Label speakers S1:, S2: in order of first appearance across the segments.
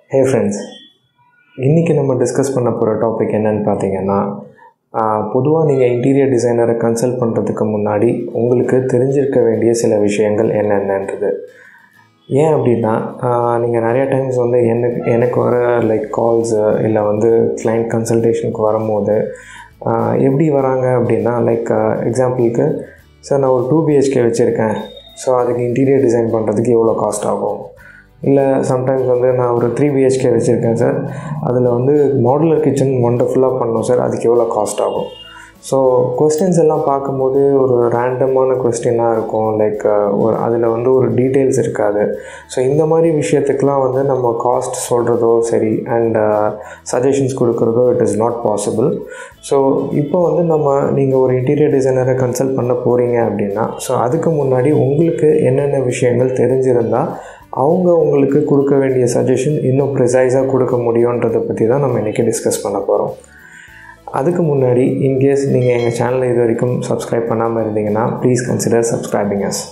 S1: hey friends இன்றைக்கி நம்ம discuss பண்ண போகிற டாபிக் என்னன்னு பார்த்தீங்கன்னா பொதுவாக நீங்கள் இன்டீரியர் டிசைனரை கன்சல்ட் பண்ணுறதுக்கு முன்னாடி உங்களுக்கு தெரிஞ்சிருக்க வேண்டிய சில விஷயங்கள் என்னென்னன்றது ஏன் அப்படின்னா நீங்கள் நிறைய டைம்ஸ் வந்து எனக்கு எனக்கு வர லைக் கால்ஸு இல்லை வந்து கிளைண்ட் கன்சல்டேஷனுக்கு வரும்போது ஆஹ் எப்படி வராங்க அப்படின்னா லைக் எக்ஸாம்பிளுக்கு சார் நான் ஒரு டூ பிஹெச்கே வச்சுருக்கேன் ஸோ அதுக்கு இன்டீரியர் டிசைன் பண்ணுறதுக்கு எவ்வளோ காஸ்ட் ஆகும் இல்லை சம்டைம்ஸ் வந்து நான் ஒரு த்ரீ பிஹெச்கே வச்சுருக்கேன் சார் அதில் வந்து மாடுலர் கிச்சன் ஒண்டர்ஃபுல்லாக பண்ணணும் சார் அதுக்கு எவ்வளோ காஸ்ட் ஆகும் ஸோ கொஸ்டின்ஸ் எல்லாம் பார்க்கும்போது ஒரு ரேண்டமான கொஸ்டினாக இருக்கும் லைக் ஒரு அதில் வந்து ஒரு டீட்டெயில்ஸ் இருக்காது ஸோ இந்த மாதிரி விஷயத்துக்கெலாம் வந்து நம்ம காஸ்ட் சொல்கிறதோ சரி அண்ட் சஜஷன்ஸ் கொடுக்குறதோ it is not possible so இப்போ வந்து நம்ம நீங்கள் ஒரு இன்டீரியர் டிசைனரை கன்சல்ட் பண்ண போகிறீங்க அப்படின்னா ஸோ அதுக்கு முன்னாடி உங்களுக்கு என்னென்ன விஷயங்கள் தெரிஞ்சிருந்தால் அவங்க உங்களுக்கு கொடுக்க வேண்டிய சஜஷன் இன்னும் ப்ரிசைஸாக கொடுக்க முடியுன்றதை பற்றி தான் நம்ம இன்றைக்கி டிஸ்கஸ் பண்ண போகிறோம் அதுக்கு முன்னாடி இன்கேஸ் நீங்கள் எங்கள் சேனலை இது வரைக்கும் சப்ஸ்கிரைப் பண்ணாமல் இருந்தீங்கன்னா please consider subscribing as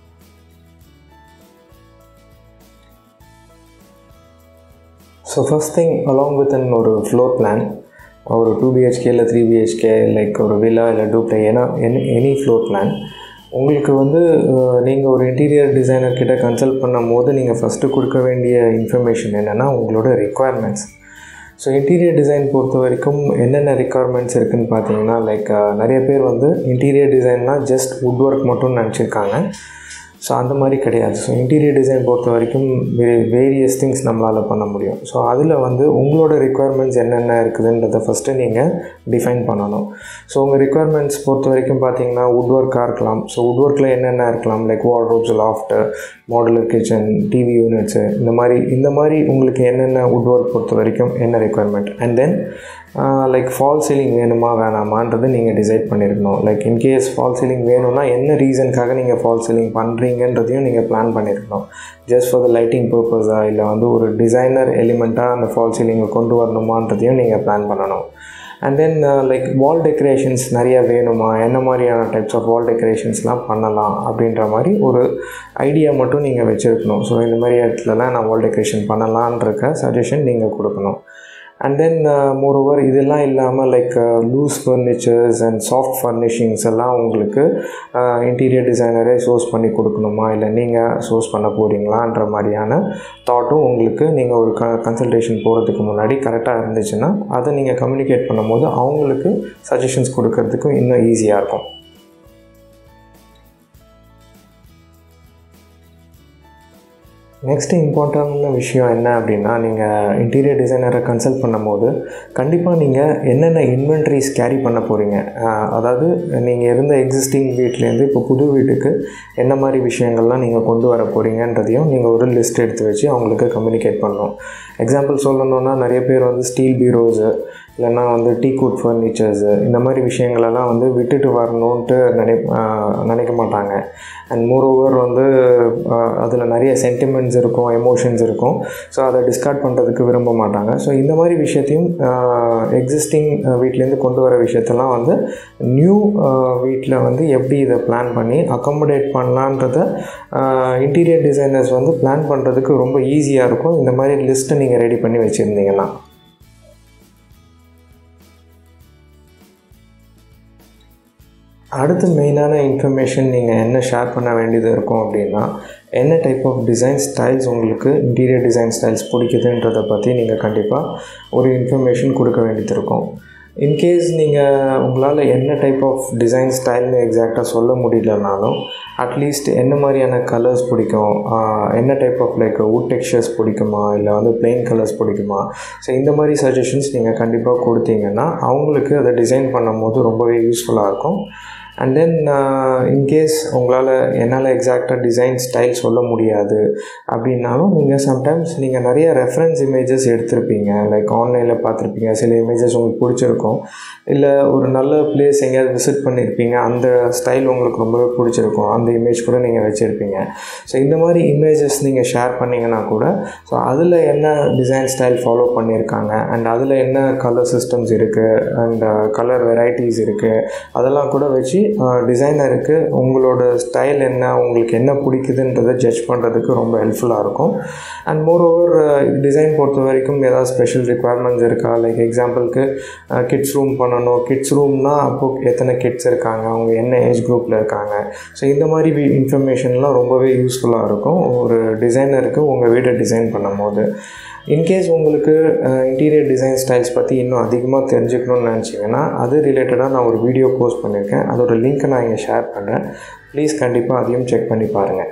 S1: so first thing along with an ஒரு ஃப்ளோர் பிளான் ஒரு டூ பிஹெச்கே இல்லை த்ரீ பிஹெச்கே லைக் ஒரு வில்லா இல்லை டூப்ளே ஏன்னா எனி எனி ஃப்ளோர் பிளான் உங்களுக்கு வந்து நீங்கள் ஒரு இன்டீரியர் டிசைனர் கிட்ட கன்சல்ட் பண்ணும் போது நீங்கள் ஃபஸ்ட்டு கொடுக்க வேண்டிய இன்ஃபர்மேஷன் என்னென்னா உங்களோட ரெக்குவயர்மெண்ட்ஸ் ஸோ இன்டீரியர் டிசைன் பொறுத்த வரைக்கும் என்னென்ன ரெக்குவயர்மெண்ட்ஸ் இருக்குதுன்னு பார்த்தீங்கன்னா லைக் நிறைய பேர் வந்து இன்டீரியர் டிசைன்னா ஜஸ்ட் வுட் ஒர்க் மட்டும் நினச்சிருக்காங்க ஸோ அந்த மாதிரி கிடையாது ஸோ இன்டீரியர் டிசைன் பொறுத்த வரைக்கும் வே வேரியஸ் திங்ஸ் நம்மளால் பண்ண முடியும் ஸோ அதில் வந்து உங்களோட ரெக்குவயர்மெண்ட்ஸ் என்னென்ன இருக்குதுன்றதை ஃபஸ்ட்டு நீங்கள் டிஃபைன் பண்ணணும் ஸோ உங்கள் ரெக்குவயர்மெண்ட்ஸ் பொறுத்த வரைக்கும் பார்த்தீங்கன்னா வுட் ஒர்க்காக இருக்கலாம் ஸோ வுட் ஒர்க்கில் என்னென்ன இருக்கலாம் like wardrobes loft modular kitchen TV units இந்த மாதிரி இந்த மாதிரி உங்களுக்கு என்னென்ன வுட் ஒர்க் பொறுத்த வரைக்கும் என்ன requirement and then like fall ceiling வேணுமா வேணாமான்றது நீங்கள் டிசைட் பண்ணியிருக்கணும் லைக் இன்கேஸ் ஃபால் சீலிங் வேணும்னா என்ன ரீசனுக்காக நீங்கள் ஃபால் சீலிங் பண்ணுறீங்கன்றதையும் நீங்கள் பிளான் பண்ணியிருக்கணும் ஜஸ்ட் ஃபார் த லைட்டிங் பர்பஸாக இல்லை வந்து ஒரு டிசைனர் எலிமெண்ட்டாக அந்த ஃபால் சீலிங்கை கொண்டு வரணுமான்றதையும் நீங்கள் பிளான் பண்ணணும் and then like wall decorations நிறையா வேணுமா என்ன மாதிரியான டைப்ஸ் ஆஃப் வால் டெக்கரேஷன்ஸ்லாம் பண்ணலாம் அப்படின்ற மாதிரி ஒரு ஐடியா மட்டும் நீங்கள் வச்சுருக்கணும் ஸோ இந்த மாதிரி இடத்துலலாம் நான் வால் டெக்கரேஷன் பண்ணலான்றக்க சஜஷன் நீங்கள் கொடுக்கணும் அண்ட் தென் மோரோவர் இதெல்லாம் இல்லாமல் like loose furnitures and soft furnishings எல்லாம் உங்களுக்கு இன்டீரியர் டிசைனரே சோர்ஸ் பண்ணி கொடுக்கணுமா இல்லை நீங்கள் சோர்ஸ் பண்ண போகிறீங்களான்ற மாதிரியான தாட்டும் உங்களுக்கு நீங்கள் ஒரு க கன்சல்டேஷன் போகிறதுக்கு முன்னாடி கரெக்டாக இருந்துச்சுன்னா அதை நீங்கள் கம்யூனிகேட் பண்ணும்போது அவங்களுக்கு சஜஷன்ஸ் கொடுக்கறதுக்கும் இன்னும் ஈஸியாக இருக்கும் நெக்ஸ்ட்டு இம்பார்ட்டண்டான விஷயம் என்ன அப்படின்னா நீங்கள் இன்டீரியர் டிசைனரை கன்சல்ட் பண்ணும்போது கண்டிப்பாக நீங்கள் என்னென்ன இன்வென்ட்ரிஸ் கேரி பண்ண போகிறீங்க அதாவது நீங்கள் இருந்த எக்ஸிஸ்டிங் வீட்லேருந்து இப்போ புது வீட்டுக்கு என்ன மாதிரி விஷயங்கள்லாம் நீங்கள் கொண்டு வர போகிறீங்கன்றதையும் நீங்கள் ஒரு லிஸ்ட் எடுத்து வச்சு அவங்களுக்கு கம்யூனிகேட் பண்ணணும் எக்ஸாம்பிள் சொல்லணுன்னா நிறைய பேர் வந்து ஸ்டீல் பீரோஸு இல்லைன்னா வந்து டீ குட் ஃபர்னிச்சர்ஸு இந்த மாதிரி விஷயங்களெல்லாம் வந்து விட்டுட்டு வரணுன்ட்டு நினை நினைக்க மாட்டாங்க அண்ட் மோரோவர் வந்து அதில் நிறைய சென்டிமெண்ட்ஸ் இருக்கும் எமோஷன்ஸ் இருக்கும் ஸோ அதை டிஸ்கார்ட் பண்ணுறதுக்கு விரும்ப மாட்டாங்க ஸோ இந்த மாதிரி விஷயத்தையும் எக்ஸிஸ்டிங் வீட்லேருந்து கொண்டு வர விஷயத்தெல்லாம் வந்து நியூ வீட்டில் வந்து எப்படி இதை பிளான் பண்ணி அக்காமடேட் பண்ணலான்றத இன்டீரியர் டிசைனர்ஸ் வந்து பிளான் பண்ணுறதுக்கு ரொம்ப ஈஸியாக இருக்கும் இந்த மாதிரி லிஸ்ட்டை நீங்கள் ரெடி பண்ணி வச்சுருந்தீங்கன்னா அடுத்து மெயினான இன்ஃபர்மேஷன் நீங்கள் என்ன ஷேர் பண்ண வேண்டியது இருக்கும் அப்படின்னா என்ன டைப் ஆஃப் டிசைன் ஸ்டைல்ஸ் உங்களுக்கு இன்டீரியர் டிசைன் ஸ்டைல்ஸ் பிடிக்குதுன்றதை பற்றி நீங்கள் கண்டிப்பாக ஒரு இன்ஃபர்மேஷன் கொடுக்க வேண்டியது இருக்கும் இன்கேஸ் நீங்கள் உங்களால் என்ன டைப் ஆஃப் டிசைன் ஸ்டைல்னு எக்ஸாக்டாக சொல்ல முடியலனாலும் அட்லீஸ்ட் என்ன மாதிரியான கலர்ஸ் பிடிக்கும் என்ன type of like wood textures பிடிக்குமா இல்லை வந்து பிளெயின் கலர்ஸ் பிடிக்குமா ஸோ இந்த மாதிரி சஜஷன்ஸ் நீங்கள் கண்டிப்பாக கொடுத்தீங்கன்னா அவங்களுக்கு அதை டிசைன் பண்ணும்போது ரொம்பவே யூஸ்ஃபுல்லாக இருக்கும் அண்ட் தென் இன்கேஸ் உங்களால் என்னால் எக்ஸாக்டாக டிசைன் ஸ்டைல் சொல்ல முடியாது அப்படின்னாலும் நீங்கள் சம்டைம்ஸ் நீங்கள் நிறைய ரெஃபரன்ஸ் இமேஜஸ் எடுத்திருப்பீங்க லைக் ஆன்லைனில் பார்த்துருப்பீங்க சில இமேஜஸ் உங்களுக்கு பிடிச்சிருக்கும் இல்லை ஒரு நல்ல பிளேஸ் எங்கேயாவது விசிட் பண்ணியிருப்பீங்க அந்த ஸ்டைல் உங்களுக்கு ரொம்பவே பிடிச்சிருக்கும் அந்த இமேஜ் கூட நீங்கள் வச்சுருப்பீங்க ஸோ இந்த மாதிரி இமேஜஸ் நீங்கள் ஷேர் பண்ணிங்கன்னா கூட ஸோ அதில் என்ன டிசைன் ஸ்டைல் ஃபாலோ பண்ணியிருக்காங்க அண்ட் அதில் என்ன கலர் சிஸ்டம்ஸ் இருக்குது அண்ட் கலர் வெரைட்டிஸ் இருக்குது அதெல்லாம் கூட வச்சு டிசைனருக்கு உங்களோட ஸ்டைல் என்ன உங்களுக்கு என்ன பிடிக்குதுன்றதை ஜட்ஜ் பண்ணுறதுக்கு ரொம்ப ஹெல்ப்ஃபுல்லாக இருக்கும் அண்ட் மோர் ஓவர் டிசைன் பொறுத்த வரைக்கும் ஏதாவது ஸ்பெஷல் ரெக்குவயர்மெண்ட்ஸ் இருக்கா லைக் எக்ஸாம்பிளுக்கு கிட்ஸ் ரூம் பண்ணணும் கிட்ஸ் ரூம்னால் அப்போது எத்தனை கிட்ஸ் இருக்காங்க அவங்க என்ன ஏஜ் குரூப்பில் இருக்காங்க ஸோ இந்த மாதிரி இன்ஃபர்மேஷன்லாம் ரொம்பவே யூஸ்ஃபுல்லாக இருக்கும் ஒரு டிசைனருக்கு உங்கள் வீடை டிசைன் பண்ணும் போது இன்கேஸ் உங்களுக்கு இன்டீரியர் டிசைன் ஸ்டைல்ஸ் பற்றி இன்னும் அதிகமாக தெரிஞ்சுக்கணும்னு நினச்சிங்கன்னா அது ரிலேட்டடாக நான் ஒரு வீடியோ போஸ்ட் பண்ணியிருக்கேன் அதோட லிங்க்கை நான் இங்கே ஷேர் பண்ணுறேன் ப்ளீஸ் கண்டிப்பாக அதையும் செக் பண்ணி பாருங்கள்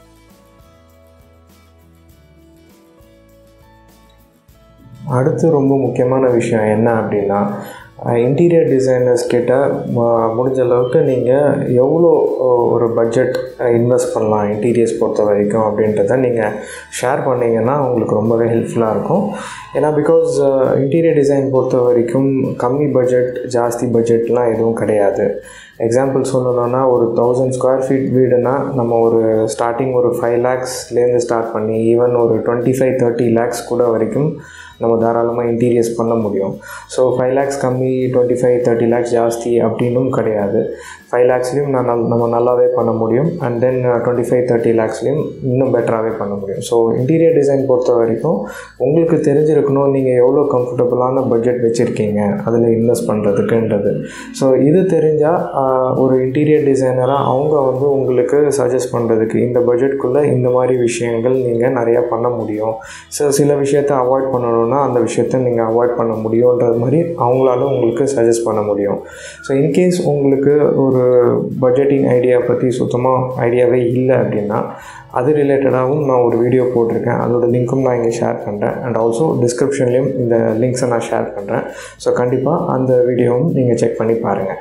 S1: அடுத்து ரொம்ப முக்கியமான விஷயம் என்ன அப்படின்னா இன்டீரியர் டிசைனர்ஸ் கிட்ட முடிஞ்ச அளவுக்கு நீங்கள் எவ்வளோ ஒரு பட்ஜெட் இன்வெஸ்ட் பண்ணலாம் இன்டீரியர்ஸ் பொறுத்த வரைக்கும் அப்படின்றத நீங்கள் ஷேர் பண்ணிங்கன்னா உங்களுக்கு ரொம்பவே ஹெல்ப்ஃபுல்லாக இருக்கும் ஏன்னா பிகாஸ் இன்டீரியர் டிசைன் பொறுத்த வரைக்கும் கம்மி பட்ஜெட் ஜாஸ்தி பட்ஜெட்லாம் எதுவும் கிடையாது எக்ஸாம்பிள் சொல்லணுன்னா ஒரு தௌசண்ட் ஸ்கொயர் ஃபீட் வீடுனா நம்ம ஒரு ஸ்டார்டிங் ஒரு ஃபைவ் லேக்ஸ்லேருந்து ஸ்டார்ட் பண்ணி ஈவன் ஒரு டுவெண்ட்டி ஃபைவ் தேர்ட்டி லேக்ஸ் கூட வரைக்கும் நம்ம தாராளமாக இன்டீரியர்ஸ் பண்ண முடியும் ஸோ ஃபைவ் லேக்ஸ் கம்மி டுவெண்ட்டி ஃபைவ் தேர்ட்டி லேக்ஸ் ஜாஸ்தி அப்படின்னும் கிடையாது ஃபைவ் லேக்ஸ்லேயும் நான் நல் நம்ம நல்லாவே பண்ண முடியும் and then twenty five thirty லேக்ஸ்லேயும் இன்னும் பெட்டராகவே பண்ண முடியும் ஸோ இன்டீரியர் டிசைன் பொறுத்த வரைக்கும் உங்களுக்கு தெரிஞ்சிருக்கணும் நீங்கள் எவ்வளோ கம்ஃபர்டபுளான பட்ஜெட் வச்சுருக்கீங்க அதில் இன்வெஸ்ட் பண்ணுறதுக்குன்றது ஸோ இது தெரிஞ்சால் ஒரு இன்டீரியர் டிசைனராக அவங்க வந்து உங்களுக்கு சஜஸ்ட் பண்ணுறதுக்கு இந்த பட்ஜெட்குள்ளே இந்த மாதிரி விஷயங்கள் நீங்கள் நிறையா பண்ண முடியும் ஸோ சில விஷயத்தை அவாய்ட் பண்ணணும்னா அந்த விஷயத்த நீங்கள் அவாய்ட் பண்ண முடியுன்றது மாதிரி அவங்களால உங்களுக்கு சஜஸ்ட் பண்ண முடியும் ஸோ இன்கேஸ் உங்களுக்கு ஒரு பட்ஜெட்டிங் ஐடியா பற்றி சுத்தமாக ஐடியாவே இல்லை அப்படின்னா அது ரிலேட்டடாகவும் நான் ஒரு வீடியோ போட்டிருக்கேன் அதோட லிங்க்கும் நான் இங்கே ஷேர் பண்ணுறேன் அண்ட் ஆல்சோ டிஸ்கிரிப்ஷன்லேயும் இந்த லிங்க்ஸை நான் ஷேர் பண்ணுறேன் ஸோ கண்டிப்பாக அந்த வீடியோவும் நீங்கள் செக் பண்ணி பாருங்கள்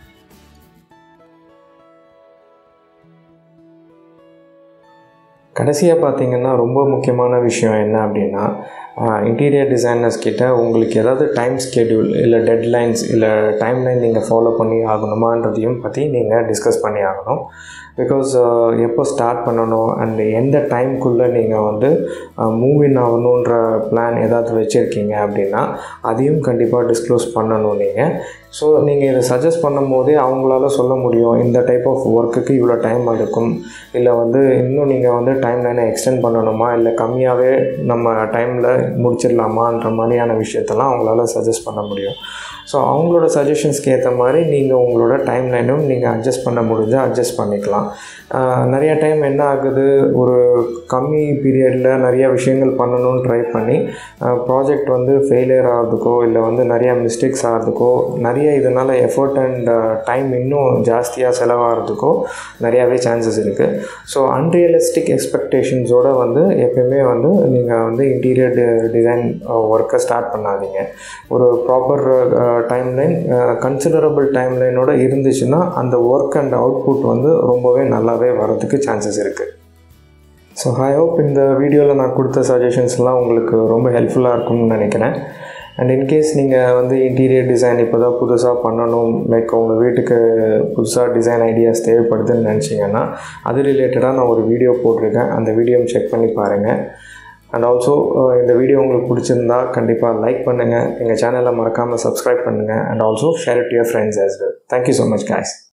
S1: கடைசியாக பார்த்தீங்கன்னா ரொம்ப முக்கியமான விஷயம் என்ன அப்படின்னா இன்டீரியர் டிசைனர்ஸ் கிட்ட உங்களுக்கு ஏதாவது டைம் ஸ்கெடியூல் இல்லை டெட்லைன்ஸ் இல்லை டைம்லைன் நீங்கள் ஃபாலோ பண்ணி ஆகணுமான்றதையும் பற்றி நீங்கள் டிஸ்கஸ் பண்ணி ஆகணும் பிகாஸ் எப்போ ஸ்டார்ட் பண்ணணும் அண்ட் எந்த டைம்குள்ளே நீங்கள் வந்து மூவின் ஆகணுன்ற பிளான் ஏதாவது வச்சுருக்கீங்க அப்படின்னா அதையும் கண்டிப்பாக டிஸ்க்ளோஸ் பண்ணணும் நீங்கள் ஸோ நீங்கள் இதை சஜஸ்ட் பண்ணும் போதே அவங்களால சொல்ல முடியும் இந்த டைப் ஆஃப் ஒர்க்குக்கு இவ்வளோ டைம் எடுக்கும் இல்லை வந்து இன்னும் நீங்கள் வந்து டைம் லைனை எக்ஸ்டெண்ட் பண்ணணுமா இல்லை கம்மியாகவே நம்ம டைமில் முடிச்சிடலாமான்ற மாதிரியான விஷயத்தெல்லாம் அவங்களால சஜஸ்ட் பண்ண முடியும் ஸோ அவங்களோட சஜஷன்ஸ்க்கு ஏற்ற மாதிரி நீங்கள் உங்களோட டைம் லைனும் நீங்கள் அட்ஜஸ்ட் பண்ண முடிஞ்சால் அட்ஜஸ்ட் பண்ணிக்கலாம் நிறைய டைம் என்ன ஆகுது ஒரு கம்மி பீரியடில் நிறைய விஷயங்கள் பண்ணணும்னு ட்ரை பண்ணி ப்ராஜெக்ட் வந்து ஃபெயிலியர் ஆகிறதுக்கோ இல்லை வந்து நிறையா மிஸ்டேக்ஸ் ஆகிறதுக்கோ நிறைய இதனால் எஃபர்ட் அண்ட் டைம் இன்னும் ஜாஸ்தியாக செலவாகிறதுக்கோ நிறையாவே சான்சஸ் இருக்குது ஸோ அன்ரியலிஸ்டிக் எக்ஸ்பெக்டேஷன்ஸோடு வந்து எப்பயுமே வந்து நீங்கள் வந்து இன்டீரியர் டிசைன் ஒர்க்கை ஸ்டார்ட் பண்ணாதீங்க ஒரு ப்ராப்பர் டைம்லைன் கன்சிடரபிள் டைம்லைனோட இருந்துச்சுன்னா அந்த ஒர்க் அண்ட் அவுட்புட் வந்து ரொம்பவே நல்லாவே வரதுக்கு சான்சஸ் இருக்குது ஸோ ஐ ஹோப் இந்த வீடியோவில் நான் கொடுத்த சஜஷன்ஸ்லாம் உங்களுக்கு ரொம்ப ஹெல்ப்ஃபுல்லாக இருக்கும்னு நினைக்கிறேன் அண்ட் இன்கேஸ் நீங்கள் வந்து இன்டீரியர் டிசைன் இப்போ தான் புதுசாக பண்ணணும் லைக் உங்கள் வீட்டுக்கு புதுசாக டிசைன் ஐடியாஸ் தேவைப்படுதுன்னு நினச்சிங்கன்னா அது ரிலேட்டடாக நான் ஒரு வீடியோ போட்டிருக்கேன் அந்த வீடியோவை செக் பண்ணி பாருங்கள் அண்ட் ஆல்சோ இந்த வீடியோ உங்களுக்கு பிடிச்சிருந்தா கண்டிப்பாக லைக் பண்ணுங்கள் எங்கள் சேனலை மறக்காமல் சப்ஸ்கிரைப் பண்ணுங்கள் and also share it your friends as well thank you so much guys